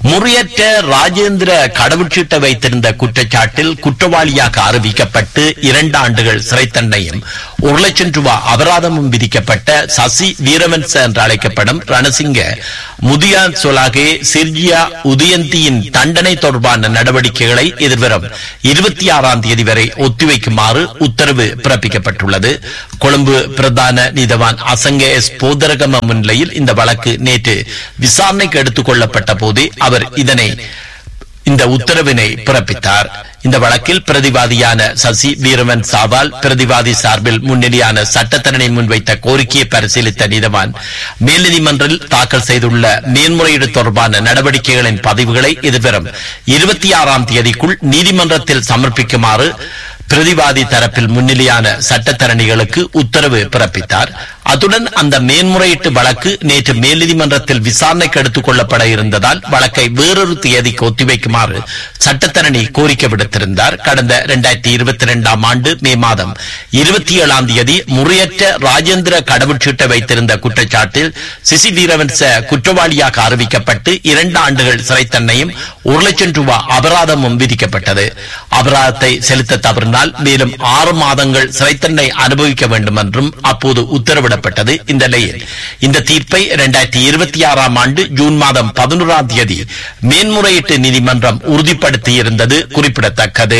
முறையற்ற ராஜேந்திர கடவுச்சீட்டை வைத்திருந்த குற்றச்சாட்டில் குற்றவாளியாக அறிவிக்கப்பட்டு இரண்டு ஆண்டுகள் சிறை தண்டனையும் ஒரு லட்சம் ரூபாய் அபராதமும் விதிக்கப்பட்ட சசி வீரவன்ச என்று அழைக்கப்படும் ரணசிங்க முதியான் சொலாகே சிர்ஜியா உதயந்தியின் தண்டனை தொடர்பான நடவடிக்கைகளை எதிர்வரும் இருபத்தி ஆறாம் தேதி வரை ஒத்திவைக்குமாறு உத்தரவு பிறப்பிக்கப்பட்டுள்ளது கொழும்பு பிரதான நீதவான் அசங்க எஸ் போதரகம முன்னிலையில் இந்த வழக்கு நேற்று விசாரணைக்கு எடுத்துக் கொள்ளப்பட்ட போதே அவர் இதனை இந்த உத்தரவினை பிறப்பித்தார் இந்த வழக்கில் பிரதிவாதியான சசி வீரவன் சாவால் பிரதிவாதி சார்பில் முன்னிலையான சட்டத்தரணை முன்வைத்த கோரிக்கையை பரிசீலித்த நீதவான் மேல்நீதிமன்றில் தாக்கல் செய்துள்ள மேன்முறையீடு தொடர்பான நடவடிக்கைகளின் பதிவுகளை எதிர்வரும் இருபத்தி ஆறாம் தேதிக்குள் நீதிமன்றத்தில் சமர்ப்பிக்குமாறு பிரதிவாதி தரப்பில் முன்னிலையான சட்டத்தரணிகளுக்கு உத்தரவு பிறப்பித்தார் அத்துடன் அந்த மேன்முறையீட்டு வழக்கு நேற்று மேல்நீதிமன்றத்தில் விசாரணைக்கு எடுத்துக் கொள்ளப்பட இருந்ததால் வழக்கை வேறொரு தேதிக்கு ஒத்திவைக்குமாறு சட்டத்தரணி கோரிக்கை விடுத்திருந்தார் கடந்த இரண்டாயிரத்தி இருபத்தி இரண்டாம் ஆண்டு மே மாதம் இருபத்தி ஏழாம் தேதி முறையற்ற ராஜேந்திர கடவுச்சீட்டை வைத்திருந்த குற்றச்சாட்டில் சிசி வீரவன்ச குற்றவாளியாக அறிவிக்கப்பட்டு இரண்டு ஆண்டுகள் சிறை தண்டனையும் ஒரு லட்சம் ரூபாய் அபராதமும் விதிக்கப்பட்டது அபராதத்தை செலுத்த தவறினால் மேலும் ஆறு மாதங்கள் சிறை தண்டனை அனுபவிக்க வேண்டும் என்றும் அப்போது உத்தரவிடப்பட்டது இந்த நிலையில் இந்த தீர்ப்பை இரண்டாயிரத்தி இருபத்தி ஆறாம் ஆண்டு ஜூன் மாதம் பதினோராம் தேதி மேன்முறையீட்டு நீதிமன்றம் உறுதிப்படுத்தியிருந்தது குறிப்பிடத்தக்கது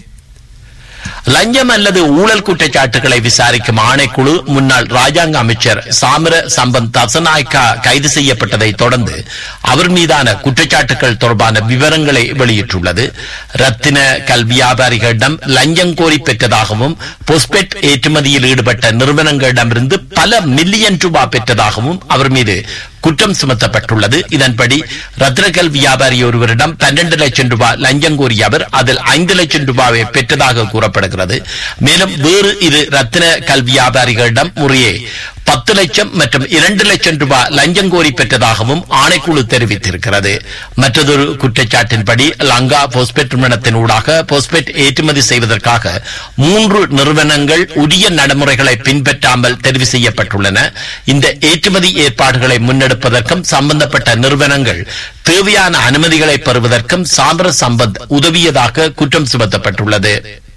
லஞ்சம் அல்லது ஊழல் குற்றச்சாட்டுகளை விசாரிக்கும் ஆணைக்குழு முன்னாள் ராஜாங்க அமைச்சர் சாமர சம்பந்த் தசநாயக்கா கைது செய்யப்பட்டதை தொடர்ந்து அவர் மீதான குற்றச்சாட்டுகள் தொடர்பான விவரங்களை வெளியிட்டுள்ளது ரத்தின கல் வியாபாரிகளிடம் லஞ்சம் கோரி பெற்றதாகவும் பொஸ்பெட் ஏற்றுமதியில் ஈடுபட்ட நிறுவனங்களிடமிருந்து பல மில்லியன் ரூபாய் பெற்றதாகவும் அவர் மீது குற்றம் சுமத்தப்பட்டுள்ளது இதன்படி ரத்னகல் வியாபாரி ஒருவரிடம் பன்னெண்டு லட்சம் ரூபாய் லஞ்சம் கோரிய அவர் அதில் ஐந்து லட்சம் ரூபாயை பெற்றதாக கூறப்படுகிறது மேலும் வேறு இரு ரத்தின கல் வியாபாரிகளிடம் முறையே பத்து லட்சம் மற்றும் இரண்டு லட்சம் ரூபாய் லஞ்சம் கோரி பெற்றதாகவும் ஆணைக்குழு தெரிவித்திருக்கிறது மற்றொரு குற்றச்சாட்டின்படி லங்கா போஸ்பெட் நிறுவனத்தின் ஊடாக போஸ்பெட் ஏற்றுமதி செய்வதற்காக மூன்று நிறுவனங்கள் உரிய நடைமுறைகளை பின்பற்றாமல் தெரிவு செய்யப்பட்டுள்ளன இந்த ஏற்றுமதி ஏற்பாடுகளை முன்னெடுப்பதற்கும் சம்பந்தப்பட்ட நிறுவனங்கள் தேவையான அனுமதிகளை பெறுவதற்கும் சாம்பர சம்பத் உதவியதாக குற்றம் சுமத்தப்பட்டுள்ளது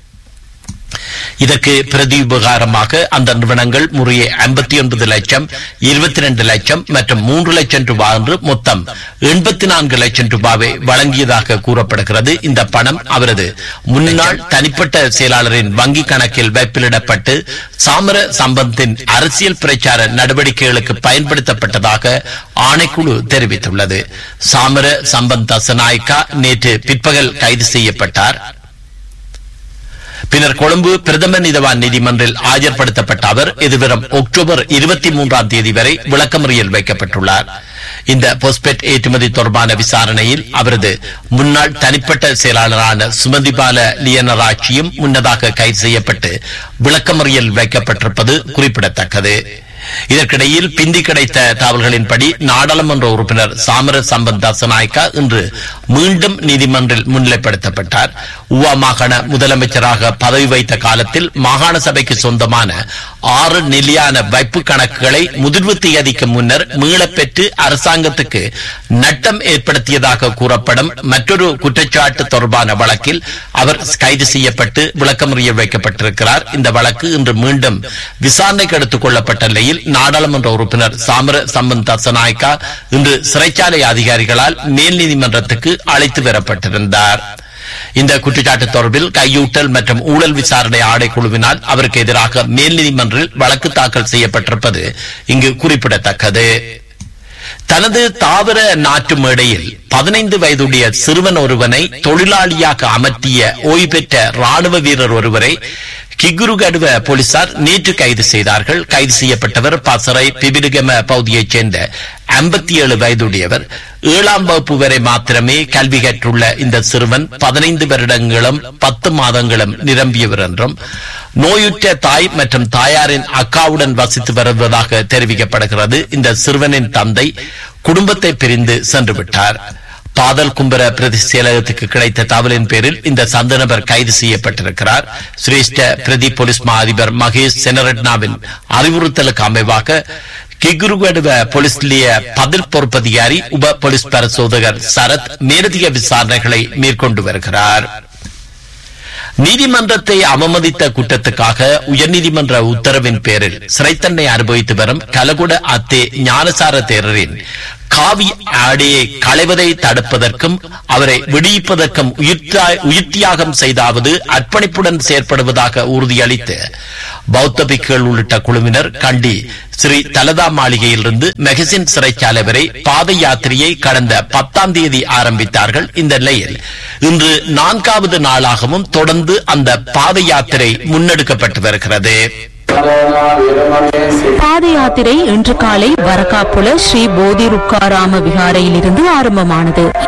இதற்கு பிரதி உபகாரமாக அந்த நிறுவனங்கள் முறையே ஐம்பத்தி ஒன்பது லட்சம் இருபத்தி ரெண்டு லட்சம் மற்றும் மூன்று லட்சம் ரூபாய் என்று மொத்தம் எண்பத்தி நான்கு லட்சம் ரூபாவை வழங்கியதாக கூறப்படுகிறது இந்த பணம் அவரது முன்னாள் தனிப்பட்ட செயலாளரின் வங்கி கணக்கில் வைப்பிலிடப்பட்டு சாமர சம்பந்தின் அரசியல் பிரச்சார நடவடிக்கைகளுக்கு பயன்படுத்தப்பட்டதாக ஆணைக்குழு தெரிவித்துள்ளது சாமர சம்பந்த் தசநாயக்கா நேற்று பிற்பகல் கைது செய்யப்பட்டார் பின்னர் கொழும்பு பிரதம நீதவான் நீதிமன்றில் ஆஜர்படுத்தப்பட்ட அவர் எதிர்வரும் அக்டோபர் இருபத்தி மூன்றாம் தேதி வரை விளக்கமறியல் வைக்கப்பட்டுள்ளார் இந்த பொஸ்பெட் ஏற்றுமதி தொடர்பான விசாரணையில் அவரது முன்னாள் தனிப்பட்ட செயலாளரான சுமதிபால லியனராட்சியும் முன்னதாக கைது செய்யப்பட்டு விளக்கமறியல் வைக்கப்பட்டிருப்பது குறிப்பிடத்தக்கது இதற்கிடையில் பிந்தி கிடைத்த தகவல்களின்படி நாடாளுமன்ற உறுப்பினர் சாமர சம்பத் தசநாயக்கா இன்று மீண்டும் நீதிமன்றில் முன்னிலைப்படுத்தப்பட்டார் உவா மாகாண முதலமைச்சராக பதவி வைத்த காலத்தில் மாகாண சபைக்கு சொந்தமான ஆறு நிலையான வைப்பு கணக்குகளை முதிர்வு தேதிக்கு முன்னர் மீளப் பெற்று அரசாங்கத்துக்கு நட்டம் ஏற்படுத்தியதாக கூறப்படும் மற்றொரு குற்றச்சாட்டு தொடர்பான வழக்கில் அவர் கைது செய்யப்பட்டு விளக்கமறியல் வைக்கப்பட்டிருக்கிறார் இந்த வழக்கு இன்று மீண்டும் விசாரணைக்கு எடுத்துக் கொள்ளப்பட்ட நிலையில் நாடாளுமன்ற உறுப்பினர் சாமர சம்பந்த் தசநாயக்கா இன்று சிறைச்சாலை அதிகாரிகளால் மேல் நீதிமன்றத்துக்கு அழைத்து வரப்பட்டிருந்தார் இந்த குற்றச்சாட்டு தொடர்பில் கையூட்டல் மற்றும் ஊழல் விசாரணை ஆணைக்குழுவினால் அவருக்கு எதிராக மேல் நீதிமன்றில் வழக்கு தாக்கல் செய்யப்பட்டிருப்பது இங்கு குறிப்பிடத்தக்கது தனது தாவர நாட்டு மேடையில் பதினைந்து வயதுடைய சிறுவன் ஒருவனை தொழிலாளியாக அமர்த்திய ஓய்வு பெற்ற ராணுவ வீரர் ஒருவரை கிகுருகடுவ போலீசார் நேற்று கைது செய்தார்கள் கைது செய்யப்பட்டவர் பசறை பிபிடுகம பகுதியைச் சேர்ந்த ஐம்பத்தி ஏழு வயதுடையவர் ஏழாம் வகுப்பு வரை மாத்திரமே கல்வி கற்றுள்ள இந்த சிறுவன் பதினைந்து வருடங்களும் பத்து மாதங்களும் நிரம்பியவர் என்றும் நோயுற்ற தாய் மற்றும் தாயாரின் அக்காவுடன் வசித்து வருவதாக தெரிவிக்கப்படுகிறது இந்த சிறுவனின் தந்தை குடும்பத்தை பிரிந்து சென்று விட்டார் பாதல் கும்பர பிரதி செயலகத்துக்கு கிடைத்த தகவலின் பேரில் இந்த சந்த நபர் கைது செய்யப்பட்டிருக்கிறார் சிரேஷ்ட பிரதி போலீஸ் மா அதிபர் மகேஷ் செனரட்னாவின் அறிவுறுத்தலுக்கு அமைவாக கிகுருகடுவ போலீஸ் நிலைய பதில் பொறுப்பதிகாரி உப போலீஸ் பரிசோதகர் சரத் மேலதிக விசாரணைகளை மேற்கொண்டு வருகிறார் நீதிமன்றத்தை அவமதித்த குற்றத்துக்காக உயர்நீதிமன்ற உத்தரவின் பேரில் சிறைத்தன்மை அனுபவித்து வரும் கலகுட அத்தே ஞானசார தேரரின் காவி ஆடையை களைவதை தடுப்பதற்கும் அவரை விடுவிப்பதற்கும் உயிர்த்தா- உயிர்த்தியாகம் செய்தாவது அர்ப்பணிப்புடன் செயற்படுவதாக உறுதியளித்து பௌத்த பிக்குகள் உள்ளிட்ட குழுவினர் கண்டி ஸ்ரீ தலதா மாளிகையிலிருந்து மெகசின் சிறைச்சாலை வரை பாத யாத்திரையை கடந்த பத்தாம் தேதி ஆரம்பித்தார்கள் இந்த நிலையில் இன்று நான்காவது நாளாகவும் தொடர்ந்து அந்த பாத யாத்திரை முன்னெடுக்கப்பட்டு வருகிறது பாத யாத்திரை இன்று காலை வரக்காப்புல ஸ்ரீ போதி ருக்காராம விகாரையிலிருந்து ஆரம்பமானது